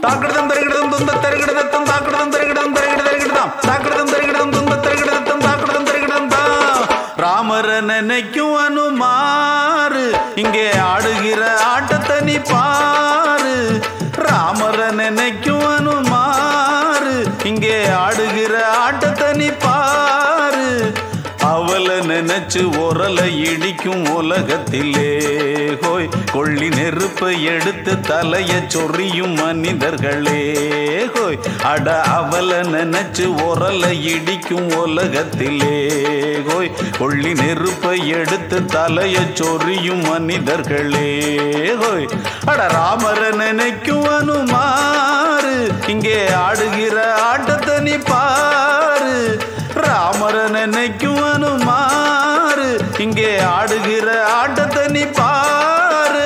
தாக்கிடுதம் தருகிடுதம் துந்த தருகிடுதத்தம் தாக்கிடுதம் தருகிடம் தருகிட தருகிடுதாம் தாக்கிடுதம் தருகிடம் துந்த தருகிடுதத்தம் தாக்கிடுதம் தருகிடம் தான் ராமர நினைக்கும் அனுமாறு இங்கே ஆடுகிற ஆட்டத்தை நீ பாரு ராமர நினைக்கும் அனுமாறு இங்கே ஆடுகிற ஆட்டத்தை நீ பாரு அவளை நினைச்சு உரலை இடிக்கும் உலகத்திலே ஹோய் கொள்ளி நெருப்பை எடுத்து தலைய சொறியும் மனிதர்களே ஹோய் அட அவளை நினைச்சு உரலை இடிக்கும் உலகத்திலே ஹோய் கொள்ளி நெருப்பை எடுத்து தலைய சொறியும் மனிதர்களே ஹோய் அட ராமர நினைக்கும் அனுமாறு இங்கே ஆடுகிற ஆட்டத்தை நீ பாரு ராமர நினைக்கும் அனுமாறு இங்கே ஆடுகிற ஆட்டத்தை நீ பாரு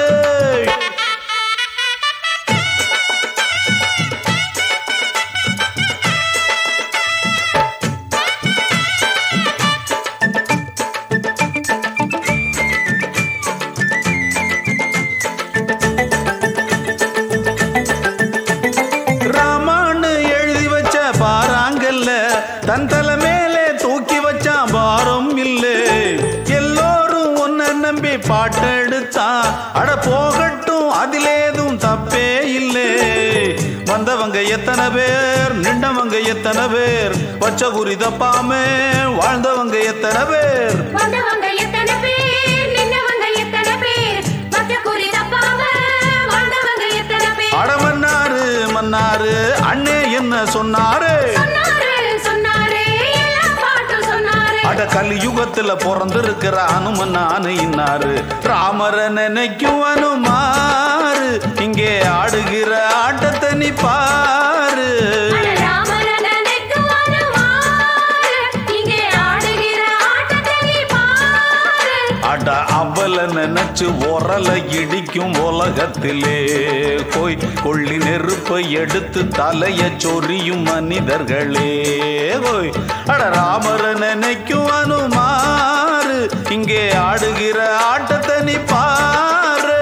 ராமான்னு எழுதி வச்ச பாறாங்கல்ல தன் தலை மேலே தூக்கி வச்சான் பாரம் இல்லே எல்லோரும் உன்னை நம்பி பாட்டெடுத்தான் அட போகட்டும் அதிலேதும் தப்பே இல்லே வந்தவங்க எத்தனை பேர் நின்றவங்க எத்தனை பேர் வச்ச குறி தப்பாமே வாழ்ந்தவங்க எத்தனை பேர் வந்தவங்க எத்தனை பேர் நின்னவங்க எத்தனை பேர் மத்த குறி தப்பாம வாழ்ந்தவங்க எத்தனை பேர் அட மன்னாரு மன்னாரு அண்ணே என்ன சொன்னாரு சொன்னாரு சொன்னாரு எல்லாம் பாட்டு சொன்னாரு அட கலியுகத்துல பிறந்திருக்கிற அனுமன் நானு இன்னாரு ராமர நினைக்கும் அனுமாரு இங்கே ஆடுகிற ஆட்டத்தை நீ பாரு அட ராமர நினைக்கும் அனுமாரு, இங்கே ஆடுகிற ஆட்டத்தை நீ பாரு. அட அவல நினைச்சு உரல இடிக்கும் உலகத்திலே போய் கொள்ளி நெருப்பை எடுத்து தலைய சொரியும் மனிதர்களே போய் அட ராமர நினைக்கும் அனுமாரு இங்கே ஆடுகிற ஆட்டத்தை நீ பாரு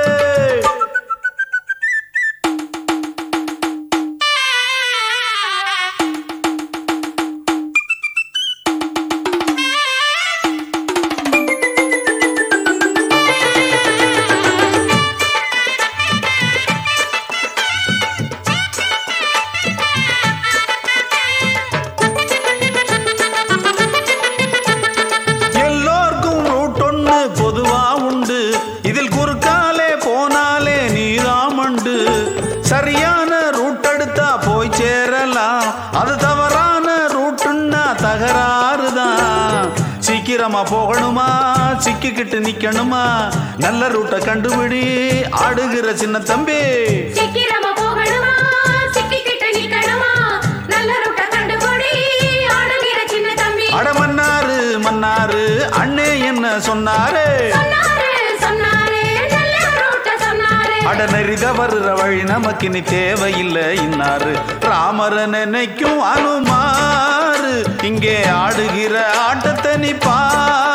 எல்லோர்க்கும் ரூட் ஒண்ணு பொதுவா உண்டு இதில் குறுக்காலே போனாலே நீராமண்டு சரியான ரூட் எடுத்தா போய் சேரலாம் அது தவறான ரூட்டுன்னா தகராறுதான் சீக்கிரமா போகணுமா சிக்கிக்கிட்டு நிக்கணுமா நல்ல ரூட்டை கண்டுபிடி ஆடுகிற சின்ன தம்பி சீக்கிரமா போகணுமா சிக்கிக்கிட்டு நிக்கணுமா நல்ல ரூட்ட கண்டுபிடி ஆடுகிற சின்ன தம்பி அட மன்னாரு மன்னாரு அண்ணே என்ன சொன்னாரு சொன்னாரு சொன்னாரு நல்ல ரூட்ட சொன்னாரு அட நெறித வருற வழி நமக்கு இனி தேவையில்லை இன்னாரு ராமர நினைக்கும் அனுமாரு இங்கே ஆடுகிற ஆட்டத்தை நீ பாரு